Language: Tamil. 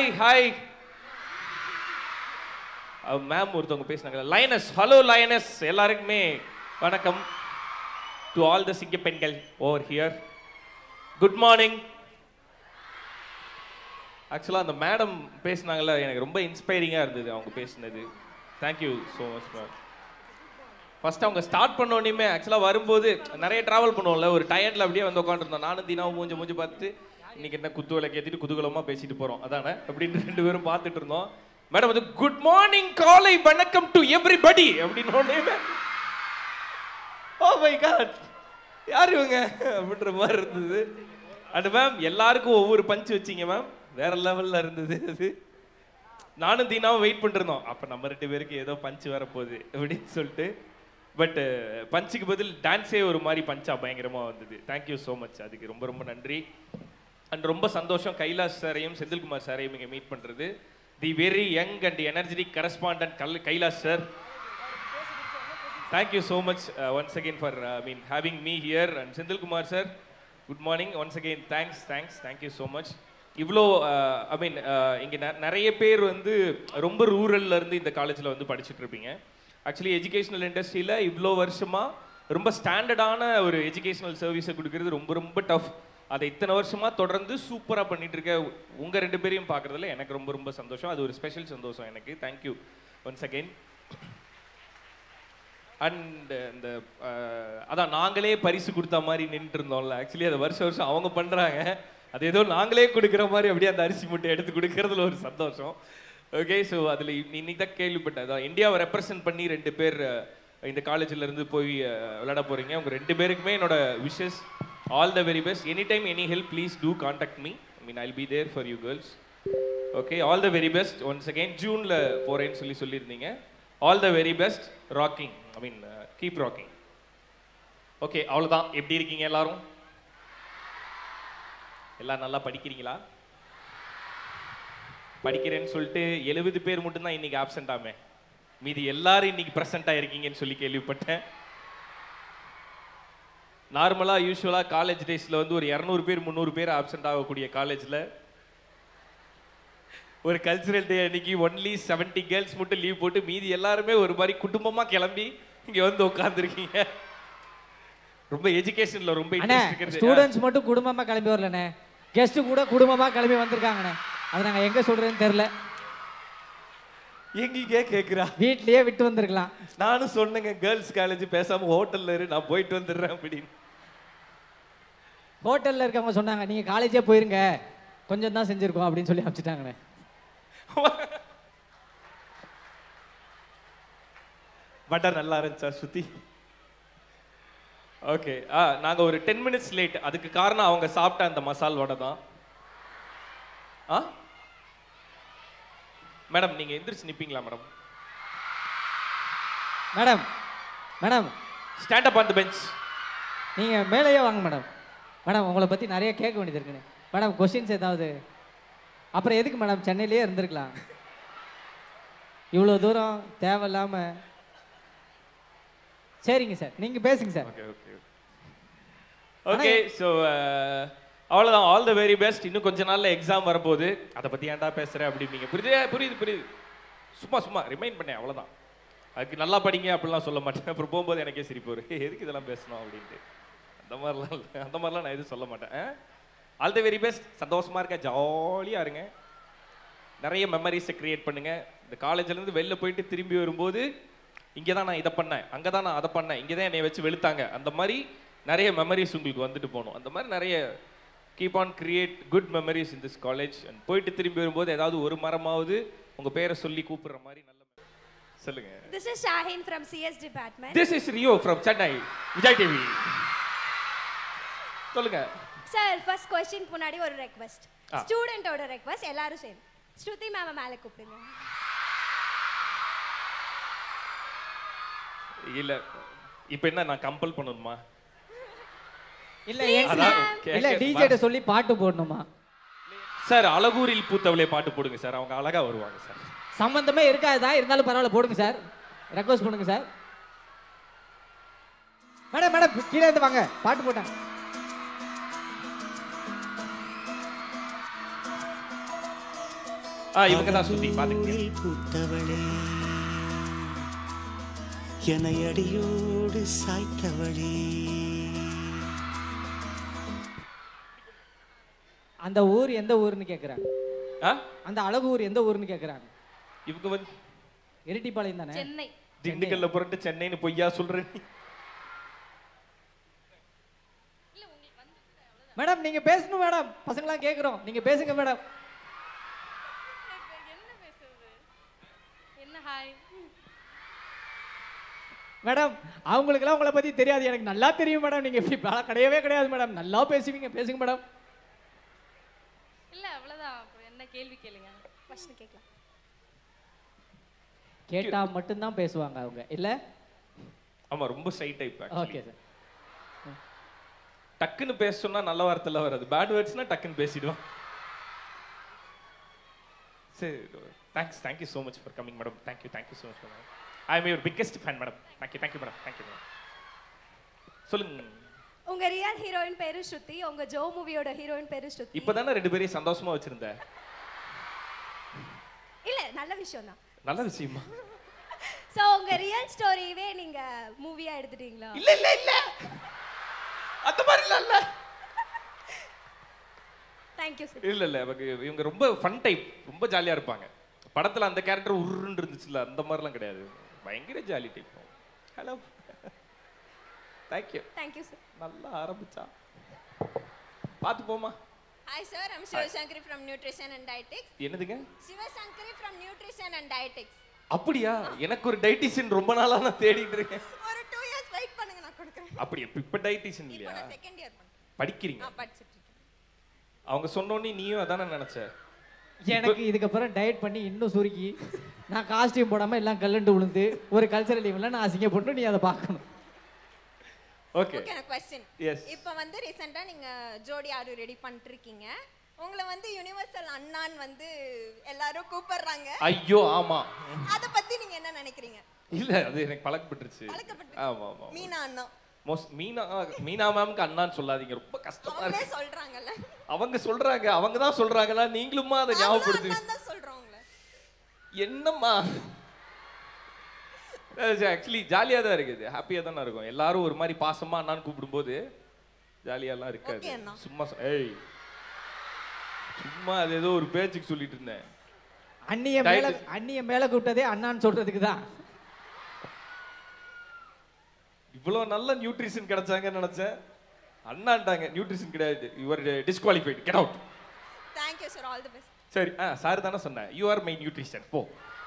ஹாய் மேம் ஒருத்தவங்க பேசினாங்க லைனஸ் ஹலோ லைனஸ் எல்லாருக்குமே வணக்கம் டு ஆல் த சிங்க பெண்கள் ஓவர் ஹியர் குட் மார்னிங் ஆக்சுவலாக அந்த மேடம் பேசினாங்கல்ல எனக்கு ரொம்ப இன்ஸ்பைரிங்காக இருந்தது அவங்க பேசினது thank you so much ma'am first அவங்க ஸ்டார்ட் பண்ண உடனேயுமே ஆக்சுவலாக வரும்போது நிறைய ட்ராவல் பண்ணுவோம்ல ஒரு டயர்டில் அப்படியே வந்து உட்காந்துருந்தோம் நானும் தினாவும் மூஞ்சி மூஞ்சி பார்த்துட்டு இன்னைக்கு என்ன குத்து விளக்கு ஏற்றிட்டு குதூகலமாக பேசிட்டு போகிறோம் அதானே அப்படின்னு ரெண்டு பேரும் பார்த்துட்டு இருந்தோம் மேடம் வந்து குட் மார்னிங் காலை வணக்கம் டு எவ்ரிபடி அப்படின்னு உடனே ஓ மை காட் யார் இவங்க அப்படின்ற மாதிரி இருந்தது அண்ட் மேம் எல்லாருக்கும் ஒவ்வொரு பஞ்ச் வச்சீங்க மேம் வேற லெவல்ல இருந்தது அது நானும் தீனாவும் வெயிட் பண்ணிருந்தோம் அப்ப நம்ம ரெண்டு பேருக்கு ஏதோ பஞ்ச் வரப்போகுது அப்படின்னு சொல்லிட்டு பட் பஞ்சுக்கு பதில் டான்ஸே ஒரு மாதிரி பஞ்சா பயங்கரமா வந்தது தேங்க்யூ ஸோ மச் அதுக்கு ரொம்ப ரொம்ப நன்றி அண்ட் ரொம்ப சந்தோஷம் கைலாஷ் சாரையும் செந்தில்குமார் சாரையும் இங்கே மீட் பண்றது the very young and energetic correspondent கல் Kailash sir thank you so much once again for I mean having me here and Senthilkumar sir good morning once again thanks thanks thank you so much இவ்வளோ ஐ மீன் இங்கே நிறைய பேர் வந்து ரொம்ப ரூரல்ல இருந்து இந்த காலேஜில் வந்து படிச்சுட்டு இருப்பீங்க ஆக்சுவலி எஜுகேஷனல் இண்டஸ்ட்ரியில் இவ்வளோ வருஷமா ரொம்ப ஸ்டாண்டர்டான ஒரு எஜுகேஷனல் சர்வீஸை கொடுக்கறது ரொம்ப ரொம்ப டஃப் அதை இத்தனை வருஷமா தொடர்ந்து சூப்பராக பண்ணிட்டு இருக்க உங்க ரெண்டு பேரையும் பார்க்கறதுல எனக்கு ரொம்ப ரொம்ப சந்தோஷம் அது ஒரு ஸ்பெஷல் சந்தோஷம் எனக்கு தேங்க்யூ ஒன்ஸ் அகெயின் அண்ட் இந்த அஹ், அதான் நாங்களே பரிசு கொடுத்த மாதிரி நின்றுட்டு இருந்தோம்ல ஆக்சுவலி அதை வருஷம் வருஷம் அவங்க பண்றாங்க அது ஏதோ நாங்களே கொடுக்குற மாதிரி அப்படியே அந்த அரிசி மூட்டை எடுத்து கொடுக்கறதுல ஒரு சந்தோஷம் ஓகே ஸோ அதில் இன்னைக்கு தான் கேள்விப்பட்டேன் அதான் இந்தியாவை ரெப்ரசன்ட் பண்ணி ரெண்டு பேர் அஹ், இந்த காலேஜ்ல இருந்து போய் அஹ், விளையாட போறீங்க உங்க ரெண்டு பேருக்குமே என்னோட wishes all the very best any time any help please to contact me I mean I'll be there for you girls okay all the very best once again ஜூனில் போகிறேன்னு சொல்லி சொல்லியிருந்தீங்க all the very best rocking I mean keep rocking okay அவ்வளோதான் எப்படி இருக்கீங்க எல்லாரும் எல்லாம் நல்லா படிக்கிறீங்களா படிக்கிறேன்னு சொல்லிட்டு எழுபது பேர் மட்டும்தான் இன்னைக்கு ஆப்சென்ட் ஆமே மீதி எல்லாரும் இன்னைக்கு ப்ரெசென்ட் ஆயிருக்கீங்கன்னு சொல்லி கேள்விப்பட்டேன் நார்மலாக யூஸ்வலாக காலேஜ் டேஸில் வந்து ஒரு இரநூறு பேர் முந்நூறு பேர் ஆப்சென்ட் ஆகக்கூடிய காலேஜில் ஒரு கல்ச்சுரல் டே அன்னைக்கு ஒன்லி 70 கேர்ள்ஸ் மட்டும் லீவ் போட்டு மீதி எல்லாருமே ஒரு மாதிரி குடும்பமா கிளம்பி இங்க வந்து உட்காந்துருக்கீங்க ரொம்ப எஜுகேஷன்ல ரொம்ப அண்ணே இன்ட்ரெஸ்ட் இருக்கிறது ஸ்டூடெண்ட்ஸ் மட்டும் குடும்பமா கிளம்பி வரலண்ணே கெஸ்ட் கூட குடும்பமா கிளம்பி வந்திருக்காங்கண்ணே அது நாங்க எங்க சொல்றதுன்னு தெரியல எங்கீங்க கேக்குறா வீட்லயே விட்டு வந்திருக்கலாம் நானும் சொன்னேங்க கேர்ள்ஸ் காலேஜ் பேசாம ஹோட்டல்ல இரு நான் போயிட்டு வந்துடுறேன் அப்படின்னு ஹோட்டல்ல இருக்கவங்க சொன்னாங்க நீங்க காலேஜே போயிருங்க கொஞ்சம் தான் செஞ்சிருக்கோம் அப்படின்னு சொல்லி அனுப்பிச்சிட்டாங்கண்ணே வடை நல்லா இருந்துச்சா சுத்தி ஓகே ஆ நாங்க ஒரு டென் மினிட்ஸ் லேட் அதுக்கு காரணம் அவங்க சாப்பிட்ட அந்த மசால் வடை தான் ஆ மேடம் நீங்க எந்திரிச்சு நிப்பீங்களா madam madam madam stand up on the bench நீங்க மேலேயே வாங்க மேடம் மேடம் உங்களை பத்தி நிறைய கேட்க வேண்டியது இருக்குண்ணே மேடம் கொஸ்டின்ஸ் ஏதாவது அப்புறம் எதுக்கு மேடம் சென்னையிலேயே இருந்திருக்கலாம் இவ்வளோ தூரம் தேவையில்லாம சரிங்க சார் நீங்க பேசுங்க sir okay okay okay so அவ்வளோதான் ஆல் த வெரி பெஸ்ட் இன்னும் கொஞ்ச நாள்ல எக்ஸாம் வரப்போகுது அதை பத்தி ஏன்டா பேசுற அப்படின்னீங்க புரியுது புரியுது புரியுது சும்மா சும்மா ரிமைண்ட் பண்ணேன் அவ்வளவுதான் அதுக்கு நல்லா படிங்க அப்படிலாம் சொல்ல மாட்டேன் அப்புறம் போகும்போது எனக்கே சிரிப்பு வரும் எதுக்கு இதெல்லாம் பேசணும் அப்படின்ட்டு அந்த மாதிரிலாம் இல்லை அந்த மாதிரிலாம் நான் எதுவும் சொல்ல மாட்டேன் ஆல் த வெரி பெஸ்ட் சந்தோஷமா இருக்க ஜாலியா இருங்க நிறைய மெமரிஸை கிரியேட் பண்ணுங்க இந்த காலேஜ்ல இருந்து வெளில போயிட்டு திரும்பி வரும்போது இங்கே தான் நான் இதை பண்ணேன் அங்கே தான் நான் அதை பண்ணேன் இங்கே தான் என்னை வச்சு வெளுத்தாங்க அந்த மாதிரி நிறைய மெமரிஸ் உங்களுக்கு வந்துட்டு போகணும் அந்த மாதிரி நிறைய keep on create good memories in this college and போயிட்டு திரும்பி வரும்போது ஏதாவது ஒரு மரமாவது உங்க பேரை சொல்லி கூப்பிடுற மாதிரி நல்ல சொல்லுங்க This is Shahin from CS department. This is Rio from Chennai Vijay TV சொல்லுங்க சார் ஃபர்ஸ்ட் கொஸ்டின் முன்னாடி ஒரு ரெக்வெஸ்ட் ஆ. ஸ்டூடெண்டோட ரெக்வெஸ்ட் எல்லாரும் சேரும் ஸ்ருதி மேம மேல கூப்பிடுங்க இல்ல இப்போ என்ன நான் கம்பல் பண்ணணுமா இல்ல Please, எங்க- அதான் ma'am. கேக்க- இல்ல டிஜேட்ட சொல்லி பாட்டு போடணுமா சார் அழகூரில் பூத்தவளே பாட்டு போடுங்க சார் அவங்க அழகா வருவாங்க சார் சம்பந்தமே இருக்காதுதான் இருந்தாலும் பரவாயில்ல போடுங்க சார் ரெக்வஸ்ட் பண்ணுங்க சார் மேடம் மேடம் கீழே இருந்து வாங்க பாட்டு போட்டாங்க ஆ இவங்க தான் சுத்தி பாத்துக்கங்க பூவில் பூத்தவளே என்னை அடியோடு சாய்த்தவளே அந்த ஊர் எந்த ஊர்னு கேட்குறாங்க ஆ அந்த அழகு ஊர் எந்த ஊர்னு கேட்குறாங்க இவங்க வந்து இரட்டிப்பாளையம் தானே சென்னை திண்டுக்கல்ல புரண்டு சென்னைன்னு பொய்யா சொல்றேன் மேடம் நீங்க பேசணும் மேடம் பசங்களாம் கேட்குறோம் நீங்க பேசுங்க மேடம் என்ன பேசுறது என்ன ஹாய் மேடம் அவங்களுக்கெல்லாம் உங்களை பத்தி தெரியாது எனக்கு நல்லா தெரியும் மேடம் நீங்க இப்படி பல கிடையவே கிடையாது மேடம் நல்லா பேசுவீங்க பேசுங்க மேடம் இல்ல அவ்வளவுதான் அப்புறம் என்ன கேள்வி கேளுங்க கொஸ்டின் கேட்கலாம் கேட்டா மட்டும்தான் பேசுவாங்க அவங்க இல்ல ஆமா ரொம்ப ஷை டைப் ஓகே சார் டக்குன்னு பேச சொன்னா நல்ல வார்த்தைலாம் வராது பேட் வேர்ட்ஸ்னா டக்குன்னு பேசிடுவான் சரி thanks thank you so much for coming madam thank you thank you so much madam I am your biggest fan madam thank you thank you madam thank you madam சொல்லுங்க உங்க ரியல் ஹீரோயின் பேரு ஸ்ருதி உங்க ஜோ மூவியோட ஹீரோயின் பேரு ஸ்ருதி இப்பதானே ரெண்டு பேரையும் சந்தோஷமா வச்சிருந்தேன் இல்ல நல்ல விஷயம் தான் நல்ல விஷயமா சோ உங்க ரியல் ஸ்டோரியவே நீங்க மூவியா எடுத்துட்டீங்களா இல்ல இல்ல இல்ல அந்த மாதிரி இல்ல இல்ல தேங்க்யூ சார் இல்ல இல்ல அவங்க இவங்க ரொம்ப ஃபன் டைப் ரொம்ப ஜாலியா இருப்பாங்க படத்துல அந்த கேரக்டர் உருன்னு இருந்துச்சுல்ல அந்த மாதிரிலாம் கிடையாது பயங்கர jolly type hello thank you thank you sir நல்லா ஆரம்பிச்சா பார்த்து போமா Hi sir, I'm Shivashankari from Nutrition and Dietetics. என்னதுங்க Shivashankari from Nutrition and Dietetics. அப்படியா எனக்கு ஒரு டைட்டிஷியன் ரொம்ப நாளா நான் தேடிட்டு இருக்கேன் ஒரு டூ இயர்ஸ் வெயிட் பண்ணுங்க நான் கொடுக்குறேன் அப்படி இப்ப- இப்ப டைட்டிஷியன் இப்போ இல்லையா நான் செகண்ட் இயர் பண்ணுறேன் படிக்கிறீங்க நான் படிச்சுட்டு இருக்கேன் அவங்க சொன்னோன்னே நீயும் அதானே நினைச்ச எனக்கு இதுக்கப்புறம் டயட் பண்ணி இன்னும் சுருக்கி நான் காஸ்டியூம் போடாம எல்லாம் கல்லண்டு விழுந்து ஒரு கல்ச்சரல் ஈவெண்ட்ல நான் அசிங்கப்பட்டு நீ அதை பார்க்கணும் ஓகே ஓகே எனக்கு கொஸ்டின் Yes. இப்போ வந்து ரீசெண்டாக நீங்கள் ஜோடி ஆறு ரெடி பண்ணிட்டு இருக்கீங்க உங்களை வந்து யுனிவர்சல் அண்ணான்னு வந்து எல்லாரும் கூப்பிடுறாங்க ஐயோ ஆமா அதை பத்தி நீங்க என்ன நினைக்கிறீங்க இல்ல அது எனக்கு பழக்கப்பட்டுருச்சு பழக்கப்பட்டு ஆமா ஆமா மீனா அண்ணா மோஸ்ட் மீனா மீனா மேம்க்கு அண்ணான்னு சொல்லாதீங்க ரொம்ப கஷ்டமா அவங்களே இருக்கு சொல்றாங்கல்ல அவங்க சொல்றாங்க அவங்க தான் சொல்றாங்களா நீங்களுமா அதை ஞாபகப்படுத்து அண்ணா தான் சொல்றோம் உங்களை என்னம்மா ஆக்சுவலி ஜாலியாக தான் இருக்குது ஹாப்பியாக தானே இருக்கும் எல்லாரும் ஒரு மாதிரி பாசமா அண்ணான்னு கூப்பிடும்போது ஜாலியாலாம் இருக்காது Okay, அண்ணா. சும்மா சொ- ஏய் சும்மா அது ஏதோ ஒரு பேச்சுக்கு சொல்லிட்டு இருந்தேன் அண்ணிய மேல Diet- அண்ணிய மேல கூப்பிட்டதே அண்ணான்னு சொல்றதுக்கு தான் இவ்வளோ நல்ல நியூட்ரிஷன் கிடைச்சாங்கன்னு நினைச்சேன் அண்ணான்ட்டாங்க நியூட்ரிஷன் கிடையாது your disqualified get out thank you sir all the best சரி ஆ சார் தானே சொன்னேன் யூ ஆர் மை நியூட்ரிஷன் போ